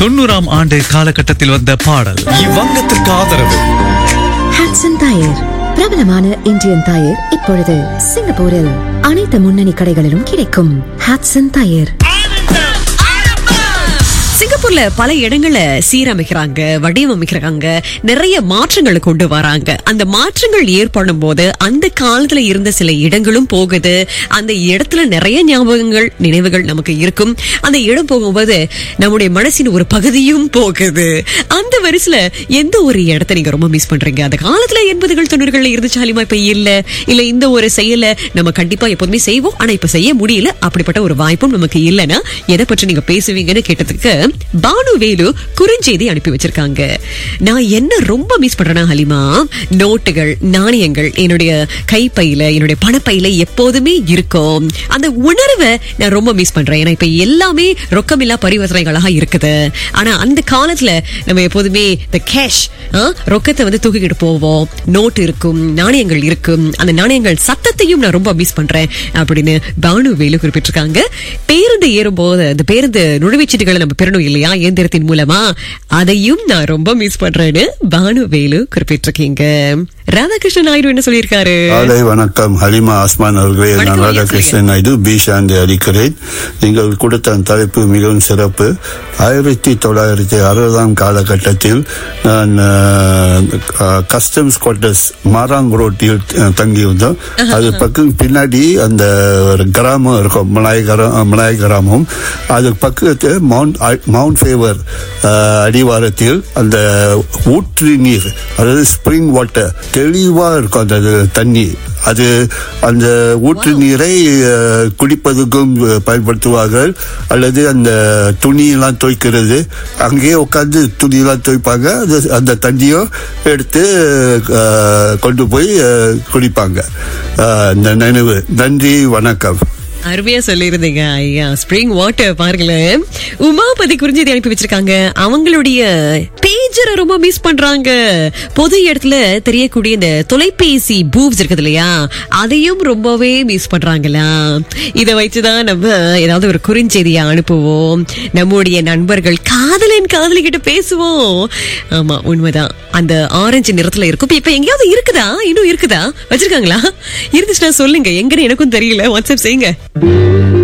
தொண்ணூறாம் ஆண்டு காலகட்டத்தில் வந்த பாடல் இவ்வங்கத்திற்கு ஆதரவு ஹாட்சன் டயர் பிரபலமான இந்தியன் டயர் இப்பொழுது சிங்கப்பூரில் அனைத்து முன்னணி கடைகளிலும் கிடைக்கும் ஹாட்சன் டயர் சிங்கப்பூர்ல பல இடங்கள்ல சீரமைக்கிறாங்க வடிவமைக்கிறாங்க நிறைய மாற்றங்களை கொண்டு வராங்க அந்த மாற்றங்கள் ஏற்படும் போது அந்த காலத்துல இருந்த சில இடங்களும் போகுது அந்த இடத்துல நிறைய ஞாபகங்கள் நினைவுகள் நமக்கு இருக்கும் அந்த இடம் போகும்போது நம்முடைய மனசின் ஒரு பகுதியும் போகுது அந்த வரிசையில எந்த ஒரு இடத்த நீங்க ரொம்ப மிஸ் பண்றீங்க அந்த காலத்துல எண்பதுகள் தொண்ணூறுகள்ல இருந்துச்சாலுமா இப்ப இல்ல இல்ல இந்த ஒரு செயல நம்ம கண்டிப்பா எப்போதுமே செய்வோம் ஆனா இப்ப செய்ய முடியல அப்படிப்பட்ட ஒரு வாய்ப்பும் நமக்கு இல்லைன்னா எதை பற்றி நீங்க பேசுவீங்கன்னு கேட்டதுக்கு பானு வேலு குறுஞ்செய்தி அனுப்பி வச்சிருக்காங்க நான் என்ன ரொம்ப மிஸ் பண்றேன்னா ஹலிமா நோட்டுகள் நாணயங்கள் என்னுடைய கைப்பையில என்னுடைய பணப்பையில எப்போதுமே இருக்கும் அந்த உணர்வை நான் ரொம்ப மிஸ் பண்றேன் ஏன்னா இப்ப எல்லாமே ரொக்கமில்லா பரிவர்த்தனைகளாக இருக்குது ஆனா அந்த காலத்துல நம்ம எப்போதுமே இந்த கேஷ் ரொக்கத்தை வந்து தூக்கிக்கிட்டு போவோம் நோட்டு இருக்கும் நாணயங்கள் இருக்கும் அந்த நாணயங்கள் சத்தத்தையும் நான் ரொம்ப மிஸ் பண்றேன் அப்படின்னு பானு வேலு குறிப்பிட்டிருக்காங்க பேருந்து ஏறும்போது அந்த பேருந்து நுழைவுச்சீட்டுகளை நம்ம பெறணும் இல்லையா இயந்திரத்தின் மூலமா அதையும் நான் ரொம்ப மிஸ் பண்றேன்னு பானு வேலு குறிப்பிட்டிருக்கீங்க ராதாகிருஷ்ணன் நாயுடு என்ன சொல்லியிருக்காரு காலை வணக்கம் ஹலிமா ஆஸ்மான் அவர்களே நான் வணக்கம், ஐயா, ராதாகிருஷ்ணன் நாயுடு பி சாந்தி அளிக்கிறேன் நீங்கள் கொடுத்த அந்த தலைப்பு மிகவும் சிறப்பு ஆயிரத்தி தொள்ளாயிரத்தி அறுபதாம் காலகட்டத்தில் நான் கஸ்டம்ஸ் குவார்டர்ஸ் மாராங் ரோட்டில் அஹ், தங்கியிருந்தோம் அது பக்கம் பின்னாடி அந்த ஒரு கிராமம் இருக்கும் மலாய் கிராமம் மலாய் கிராமம் அது பக்கத்து மவுண்ட் மவுண்ட் ஃபேவர் அடிவாரத்தில் அந்த ஊற்று நீர் அதாவது ஸ்ப்ரிங் வாட்டர் தெளிவா இருக்கும் அந்த தண்ணி அது அந்த ஊற்று நீரை அஹ், குடிப்பதற்கும் அஹ், பயன்படுத்துவார்கள் அல்லது அந்த துணியெல்லாம் துவைக்கிறது அங்கேயே உட்காந்து துணியெல்லாம் துவைப்பாங்க அது அந்த தண்ணியும் எடுத்து அஹ், கொண்டு போய் அஹ், குடிப்பாங்க அஹ், இந்த நினைவு நன்றி வணக்கம் அருமையா சொல்லியிருந்தீங்க ஐயா ஸ்ப்ரிங் வாட்டர் பாருங்களேன் உமாபதி குறிஞ்சி அனுப்பி வச்சிருக்காங்க அவங்களுடைய பேஜரை ரொம்ப மிஸ் பண்றாங்க பொது இடத்துல தெரியக்கூடிய இந்த தொலைபேசி பூவ்ஸ் இருக்குது இல்லையா அதையும் ரொம்பவே மிஸ் பண்றாங்களா இதை வச்சுதான் நம்ம ஏதாவது ஒரு குறுஞ்செய்தியை அனுப்புவோம் நம்முடைய நண்பர்கள் காதலன் காதலி கிட்ட பேசுவோம் ஆமா உண்மைதான் அந்த ஆரஞ்சு நிறத்துல இருக்கும் இப்ப- இப்ப எங்கேயாவது இருக்குதா இன்னும் இருக்குதா வச்சிருக்காங்களா இருந்துச்சுன்னா சொல்லுங்க எங்கன்னு எனக்கும் தெரியல வாட்ஸ்அப் செய்யுங்க